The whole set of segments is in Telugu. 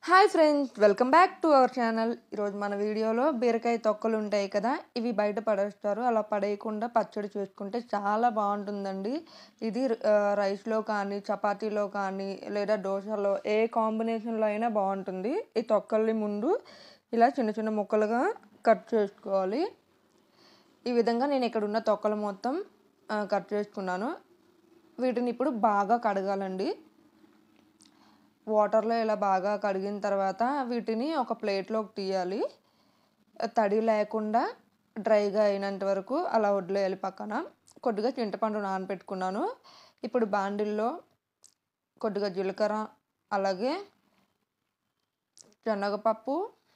hi friends welcome back to our channel ఈరోజు మన వీడియోలో బీరకాయ తొక్కలు ఉంటాయి కదా ఇవి బయట పడేస్తారు అలా పడేయకుండా పచ్చడి చేసుకుంటే చాలా బాగుంటుందండి ఇది ఆ, రైస్లో కానీ చపాతీలో కానీ లేదా దోశలో ఏ కాంబినేషన్లో అయినా బాగుంటుంది ఈ తొక్కల్ని ముందు ఇలా చిన్న చిన్న ముక్కలుగా కట్ చేసుకోవాలి ఈ విధంగా నేను ఇక్కడ ఉన్న తొక్కలు మొత్తం ఆ, కట్ చేసుకున్నాను వీటిని ఇప్పుడు బాగా కడగాలండి వాటర్లో ఇలా బాగా కడిగిన తర్వాత వీటిని ఒక ప్లేట్లోకి తీయాలి తడి లేకుండా డ్రైగా అయినంత వరకు అలా వదిలేయాలి పక్కన కొద్దిగా చింతపండు నానబెట్టుకున్నాను ఇప్పుడు బాండిల్లో కొద్దిగా జీలకర్ర అలాగే శనగపప్పు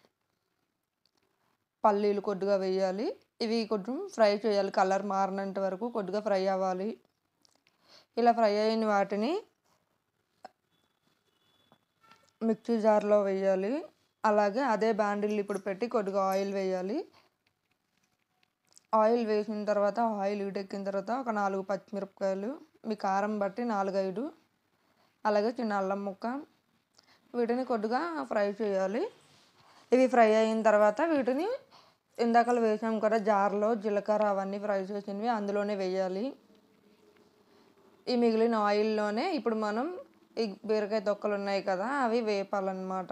పల్లీలు కొద్దిగా వేయాలి ఇవి కొంచెం ఫ్రై చేయాలి కలర్ మారినంత వరకు కొద్దిగా ఫ్రై అవ్వాలి ఇలా ఫ్రై అయిన వాటిని మిక్సీ జార్లో వేయాలి అలాగే అదే బాండిల్ ఇప్పుడు పెట్టి కొద్దిగా ఆయిల్ వేయాలి ఆయిల్ వేసిన తర్వాత ఆయిల్ ఈటెక్కిన తర్వాత ఒక నాలుగు పచ్చిమిరపకాయలు మీ కారం బట్టి నాలుగైదు అలాగే చిన్న అల్లం ముక్క వీటిని కొద్దిగా ఫ్రై చేయాలి ఇవి ఫ్రై అయిన తర్వాత వీటిని ఇందాకలు వేసాం కదా జార్లో జీలకర్ర అవన్నీ ఫ్రై చేసినవి అందులోనే వేయాలి ఈ మిగిలిన ఆయిల్లోనే ఇప్పుడు మనం ఈ బీరకాయ తొక్కలు ఉన్నాయి కదా అవి వేపాలన్నమాట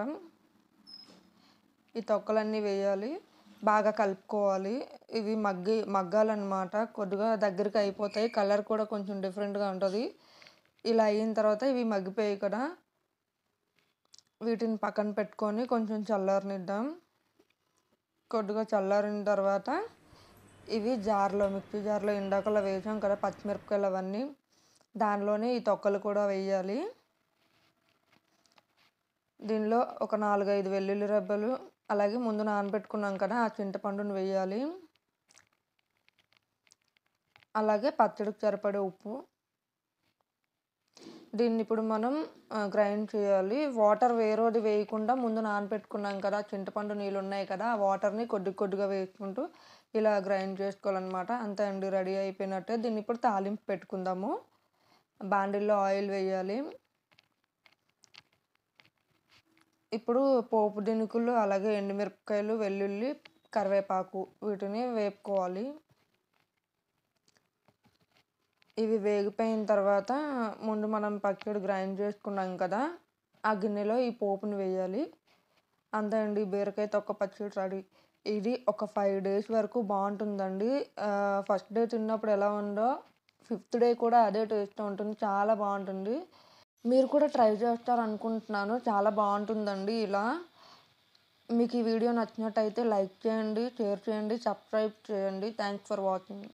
ఈ తొక్కలన్నీ వేయాలి బాగా కలుపుకోవాలి ఇవి మగ్గి మగ్గాలన్నమాట కొద్దిగా దగ్గరికి అయిపోతాయి కలర్ కూడా కొంచెం డిఫరెంట్గా ఉంటుంది ఇలా అయిన తర్వాత ఇవి మగ్గిపోయాయి కదా వీటిని పక్కన పెట్టుకొని కొంచెం చల్లారనిద్దాం కొద్దిగా చల్లారిన తర్వాత ఇవి జార్లో మిక్సీ జార్లో ఇందాకలో వేసాం కదా పచ్చిమిరపకాయలు అవన్నీ దానిలోనే ఈ తొక్కలు కూడా వేయాలి దీనిలో ఒక నాలుగైదు వెల్లుల్లి రెబ్బలు అలాగే ముందు నానబెట్టుకున్నాం కదా ఆ చింతపండును వేయాలి అలాగే పచ్చడికి సరిపడే ఉప్పు దీన్ని ఇప్పుడు మనం గ్రైండ్ చేయాలి వాటర్ వేరేది వేయకుండా ముందు నానబెట్టుకున్నాం కదా చింతపండు నీళ్ళు ఉన్నాయి కదా ఆ వాటర్ని కొద్ది కొద్దిగా వేసుకుంటూ ఇలా గ్రైండ్ చేసుకోవాలన్నమాట అంతే అండి రెడీ అయిపోయినట్టే దీన్ని ఇప్పుడు తాలింపు పెట్టుకుందాము బాండిల్లో ఆయిల్ వేయాలి ఇప్పుడు పోపు దినుకులు అలాగే ఎండుమిరపకాయలు వెల్లుల్లి కరివేపాకు వీటిని వేపుకోవాలి ఇవి వేగిపోయిన తర్వాత ముందు మనం పచ్చడి గ్రైండ్ చేసుకున్నాం కదా ఆ గిన్నెలో ఈ పోపుని వేయాలి అంతే అండి బీరకాయ తొక్క పచ్చడి రెడీ ఇది ఒక ఫైవ్ డేస్ వరకు బాగుంటుందండి ఫస్ట్ డే తిన్నప్పుడు ఎలా ఉందో ఫిఫ్త్ డే కూడా అదే టేస్ట్ ఉంటుంది చాలా బాగుంటుంది మీరు కూడా ట్రై చేస్తారు అనుకుంటున్నాను చాలా బాగుంటుందండి ఇలా మీకు ఈ వీడియో నచ్చినట్టయితే లైక్ చేయండి షేర్ చేయండి సబ్స్క్రైబ్ చేయండి థ్యాంక్స్ ఫర్ వాచింగ్